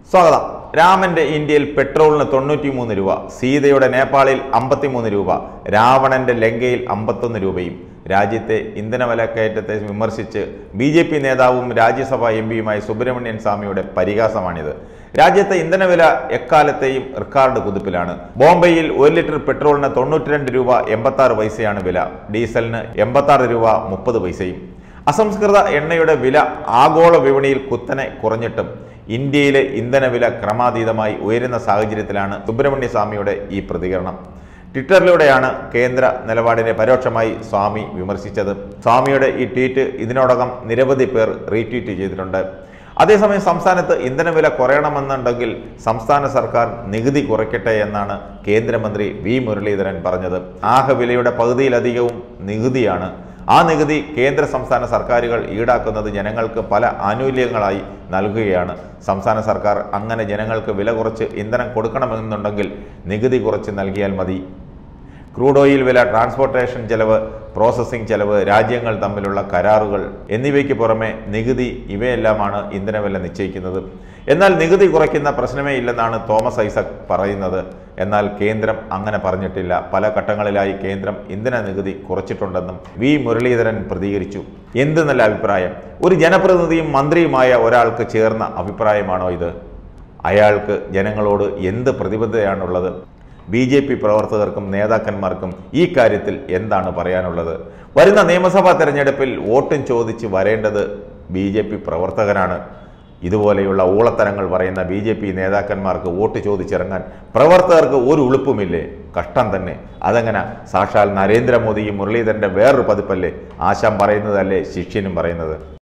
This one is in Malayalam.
സ്വാഗതം രാമന്റെ ഇന്ത്യയിൽ പെട്രോളിന് തൊണ്ണൂറ്റിമൂന്ന് രൂപ സീതയുടെ നേപ്പാളിൽ അമ്പത്തിമൂന്ന് രൂപ രാവണന്റെ ലങ്കയിൽ അമ്പത്തൊന്ന് രൂപയും രാജ്യത്തെ ഇന്ധന വിലക്കയറ്റത്തെ വിമർശിച്ച് ബി ജെ പി നേതാവും രാജ്യസഭാ എം പിയുമായ സുബ്രഹ്മണ്യൻ സ്വാമിയുടെ പരിഹാസമാണിത് രാജ്യത്തെ ഇന്ധനവില എക്കാലത്തെയും റെക്കോർഡ് കുതിപ്പിലാണ് ബോംബെയിൽ ഒരു ലിറ്റർ പെട്രോളിന് തൊണ്ണൂറ്റിരണ്ട് രൂപ എൺപത്തി ആറ് പൈസയാണ് വില ഡീസലിന് എൺപത്തി ആറ് രൂപ മുപ്പത് പൈസയും അസംസ്കൃത എണ്ണയുടെ വില ആഗോള വിപണിയിൽ കുത്തനെ കുറഞ്ഞിട്ടും ഇന്ത്യയിലെ ഇന്ധനവില ക്രമാതീതമായി ഉയരുന്ന സാഹചര്യത്തിലാണ് സുബ്രഹ്മണ്യ സ്വാമിയുടെ ഈ പ്രതികരണം ട്വിറ്ററിലൂടെയാണ് കേന്ദ്ര നിലപാടിനെ പരോക്ഷമായി സ്വാമി വിമർശിച്ചത് സ്വാമിയുടെ ഈ ട്വീറ്റ് ഇതിനോടകം നിരവധി പേർ റീട്വീറ്റ് ചെയ്തിട്ടുണ്ട് അതേസമയം സംസ്ഥാനത്ത് ഇന്ധനവില കുറയണമെന്നുണ്ടെങ്കിൽ സംസ്ഥാന സർക്കാർ നികുതി കുറയ്ക്കട്ടെ എന്നാണ് കേന്ദ്രമന്ത്രി വി മുരളീധരൻ പറഞ്ഞത് ആകെ വിലയുടെ പകുതിയിലധികവും നികുതിയാണ് ആ നികുതി കേന്ദ്ര സംസ്ഥാന സർക്കാരുകൾ ഈടാക്കുന്നത് ജനങ്ങൾക്ക് പല ആനുകൂല്യങ്ങളായി നൽകുകയാണ് സംസ്ഥാന സർക്കാർ അങ്ങനെ ജനങ്ങൾക്ക് വില കുറച്ച് ഇന്ധനം കൊടുക്കണമെന്നുണ്ടെങ്കിൽ നികുതി കുറച്ച് നൽകിയാൽ മതി ക്രൂഡ് ഓയിൽ വില ട്രാൻസ്പോർട്ടേഷൻ ചെലവ് പ്രോസസ്സിംഗ് ചെലവ് രാജ്യങ്ങൾ തമ്മിലുള്ള കരാറുകൾ എന്നിവയ്ക്ക് പുറമെ നികുതി ഇവയെല്ലാമാണ് ഇന്ധനവില നിശ്ചയിക്കുന്നത് എന്നാൽ നികുതി കുറയ്ക്കുന്ന പ്രശ്നമേ ഇല്ലെന്നാണ് തോമസ് ഐസക് പറയുന്നത് എന്നാൽ കേന്ദ്രം അങ്ങനെ പറഞ്ഞിട്ടില്ല പല ഘട്ടങ്ങളിലായി കേന്ദ്രം ഇന്ധന നികുതി കുറച്ചിട്ടുണ്ടെന്നും വി മുരളീധരൻ പ്രതികരിച്ചു എന്ത് നല്ല അഭിപ്രായം ഒരു ജനപ്രതിനിധിയും മന്ത്രിയുമായ ഒരാൾക്ക് ചേർന്ന അഭിപ്രായമാണോ ഇത് അയാൾക്ക് ജനങ്ങളോട് എന്ത് പ്രതിബദ്ധതയാണുള്ളത് ബി ജെ പി പ്രവർത്തകർക്കും നേതാക്കന്മാർക്കും ഈ കാര്യത്തിൽ എന്താണ് പറയാനുള്ളത് വരുന്ന നിയമസഭാ തെരഞ്ഞെടുപ്പിൽ വോട്ടും ചോദിച്ച് വരേണ്ടത് ബി ജെ പി പ്രവർത്തകരാണ് ഇതുപോലെയുള്ള ഊളത്തരങ്ങൾ പറയുന്ന ബി ജെ പി നേതാക്കന്മാർക്ക് വോട്ട് ചോദിച്ചിറങ്ങാൻ പ്രവർത്തകർക്ക് ഒരു ഉളുപ്പുമില്ലേ കഷ്ടം തന്നെ അതെങ്ങനെ സാക്ഷാൽ നരേന്ദ്രമോദിയും മുരളീധരൻ്റെ വേറൊരു പതിപ്പല്ലേ ആശാൻ പറയുന്നതല്ലേ ശിഷ്യനും പറയുന്നത്